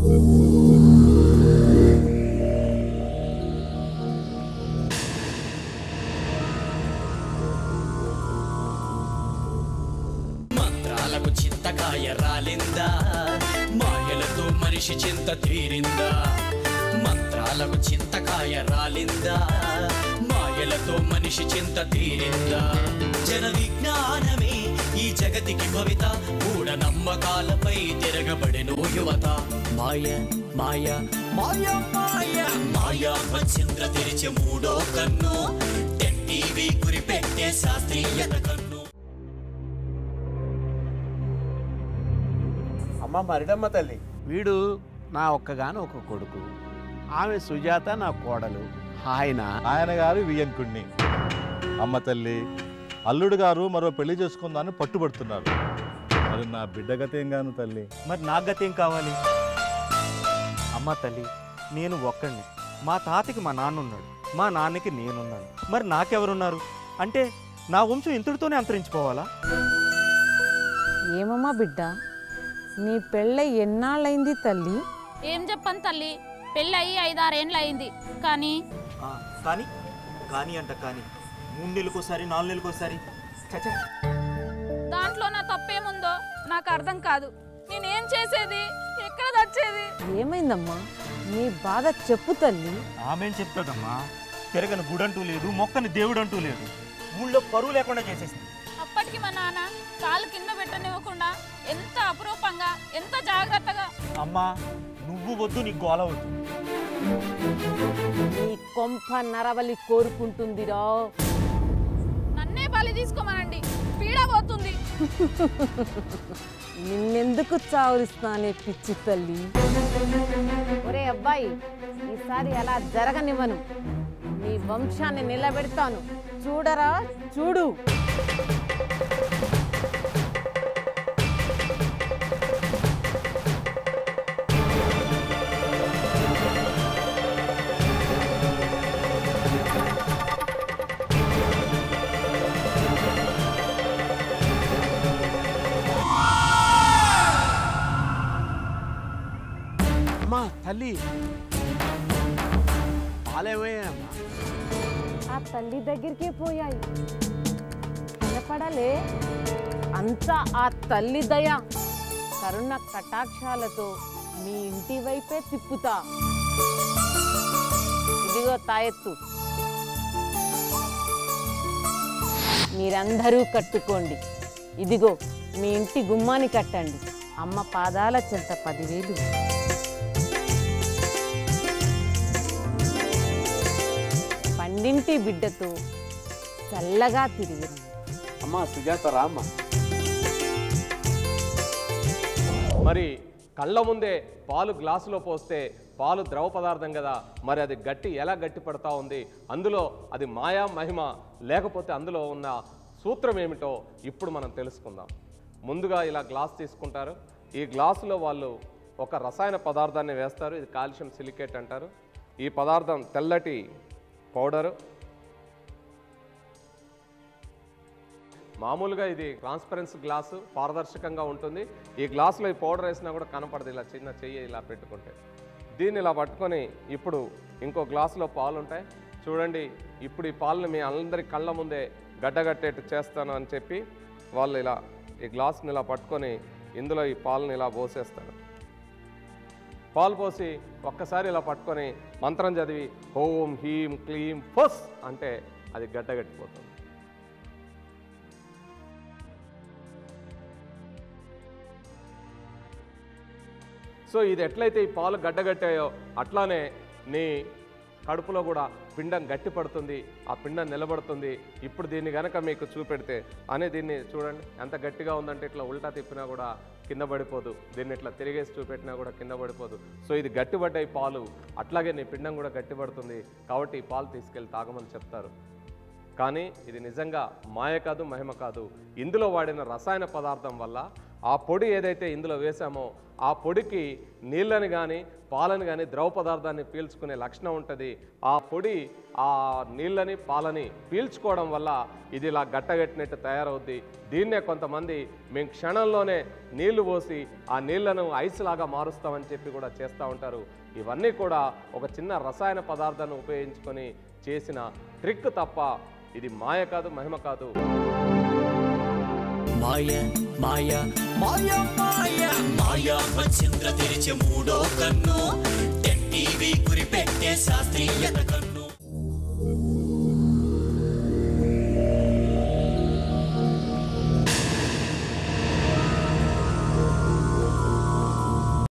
మంత్రాలకు చింతకాయ రాలిందా మాయలతో మనిషి చింత తీరిందా మంత్రాలకు చింతకాయ రాలిందా మాయలతో మనిషి చింత తీరిందా జన విజ్ఞానమే ఈ జగతికి భవిత మూఢ నమ్మకాలపై తిరగబడెను యువత మాయ మాయ మాయ మాయ మాయా మచ్చింద్ర తెరిచే మూడో కన్ను టెన్ టీవీ గురిపెట్టే శాస్త్రీయత కన్ను అమ్మ మరిడమ్మ తల్లి వీడు నా ఒక్కగాను ఒక కొడుకు ఆమె సుజాత నా కోడలు ఆయన ఆయన గారు వియ్యంకుణ్ణి అమ్మ తల్లి అల్లుడు గారు మరో పెళ్లి చేసుకుందామని పట్టుబడుతున్నారు మరి నా బిడ్డ గతేం గాను తల్లి మరి నా గతి ఏం కావాలి అమ్మ తల్లి నేను ఒక్కడిని మా తాతకి మా నాన్న ఉన్నాడు మా నాన్నకి నేనున్నాను మరి నాకెవరున్నారు అంటే నా వంశం ఇంతటితోనే అంతరించిపోవాలా ఏమమ్మా బిడ్డ నీ పెళ్ళ ఎన్నాళ్ళైంది తల్లి ఏం చెప్పను తల్లి పెళ్ళయి ఐదారేండ్లు అయింది కానీ ఆ, కానీ కానీ అంట కానీ మూడు నెలలకోసారి నాలుగు నెలలకోసారి చచ్చా దాంట్లో నా తప్పేముందో నాకు అర్థం కాదు నేనేం చేసేది ఎక్కడ దచ్చేది ఏమైందమ్మా నీ బాధ చెప్పు తల్లి ఆమెం చెప్తాదమ్మా తిరగని గుడంటూ లేదు మొక్కని దేవుడు అంటూ లేదు ఊళ్ళో పరువు లేకుండా చేసేసింది అప్పటికి మా నాన్న కాలు కింద పెట్టనివ్వకుండా ఎంత అపురూపంగా ఎంత జాగ్రత్తగా అమ్మా నువ్వు వద్దు నీ గోల వద్దు నీ కొంప నరవలి కోరుకుంటుందిరా నన్నే బలి తీసుకోమనండి పీడ పోతుంది నిన్నెందుకు చావురిస్తానే పిచ్చి తల్లి ఒరే అబ్బాయి ఈసారి అలా జరగనివ్వను నీ వంశాన్ని నిలబెడతాను చూడరా చూడు అమ్మా తల్లి పాలేమయ్యామ్మా ఆ తల్లి దగ్గరికే పోయాయి కనపడలే అంతా ఆ తల్లి దయ కరుణ కటాక్షాలతో మీ ఇంటి వైపే తిప్పుతా ఇదిగో తాయెత్తు మీరందరూ కట్టుకోండి ఇదిగో మీ ఇంటి గుమ్మాని కట్టండి అమ్మ పాదాల చెంత పదివేలు పండింటి బిడ్డతో చల్లగా తిరిగింది అమ్మ సుజాత రామ్మ మరి కళ్ళ ముందే పాలు గ్లాసులో పోస్తే పాలు ద్రవ పదార్థం కదా మరి అది గట్టి ఎలా గట్టి పడతా ఉంది అందులో అది మాయా మహిమ లేకపోతే అందులో ఉన్న సూత్రం ఏమిటో ఇప్పుడు మనం తెలుసుకుందాం ముందుగా ఇలా గ్లాస్ తీసుకుంటారు ఈ గ్లాసులో వాళ్ళు ఒక రసాయన పదార్థాన్ని వేస్తారు ఇది కాల్షియం సిలికేట్ అంటారు ఈ పదార్థం తెల్లటి పౌడరు మామూలుగా ఇది ట్రాన్స్పరెన్స్ గ్లాసు పారదర్శకంగా ఉంటుంది ఈ గ్లాసులో ఈ పౌడర్ వేసినా కూడా కనపడదు ఇలా చిన్న చెయ్యి ఇలా పెట్టుకుంటే దీన్ని ఇలా పట్టుకొని ఇప్పుడు ఇంకో గ్లాసులో పాలు ఉంటాయి చూడండి ఇప్పుడు ఈ పాలను మీ అందరి కళ్ళ ముందే గడ్డగట్టేట్టు చేస్తాను అని చెప్పి వాళ్ళు ఇలా ఈ గ్లాస్ని ఇలా పట్టుకొని ఇందులో ఈ పాలను ఇలా పోసేస్తారు పాలు పోసి ఒక్కసారి ఇలా పట్టుకొని మంత్రం చదివి ఓం హీం క్లీం ఫస్ అంటే అది గడ్డగట్టిపోతుంది సో ఇది ఎట్లయితే ఈ పాలు గడ్డగట్టాయో అట్లానే నీ కడుపులో కూడా పిండం గట్టి పడుతుంది ఆ పిండం నిలబడుతుంది ఇప్పుడు దీన్ని గనక మీకు చూపెడితే అనే దీన్ని చూడండి ఎంత గట్టిగా ఉందంటే ఇట్లా ఉల్టా తిప్పినా కూడా కింద పడిపోదు దీన్ని ఇట్లా తిరిగేసి చూపెట్టినా కూడా కింద పడిపోదు సో ఇది గట్టిపడ్డాయి పాలు అట్లాగే నీ పిండం కూడా గట్టిపడుతుంది కాబట్టి ఈ పాలు తీసుకెళ్ళి తాగమని చెప్తారు కానీ ఇది నిజంగా మాయ కాదు మహిమ కాదు ఇందులో వాడిన రసాయన పదార్థం వల్ల ఆ పొడి ఏదైతే ఇందులో వేసామో ఆ పొడికి నీళ్ళని కానీ పాలని కానీ ద్రవ పదార్థాన్ని పీల్చుకునే లక్షణం ఉంటుంది ఆ పొడి ఆ నీళ్ళని పాలని పీల్చుకోవడం వల్ల ఇది ఇలా గట్టగట్టినట్టు తయారవుద్ది దీన్నే కొంతమంది మేము క్షణంలోనే నీళ్లు పోసి ఆ నీళ్లను ఐస్ లాగా మారుస్తామని చెప్పి కూడా చేస్తూ ఉంటారు ఇవన్నీ కూడా ఒక చిన్న రసాయన పదార్థాన్ని ఉపయోగించుకొని చేసిన ట్రిక్ తప్ప ఇది మాయ కాదు మహిమ కాదు మాయ మాయ మాయ మాయ మాయ మచ్చింద్ర తెరిచే మూడో కన్ను టెన్ టీవీ గురి పెట్టే శాస్త్రీయత కన్ను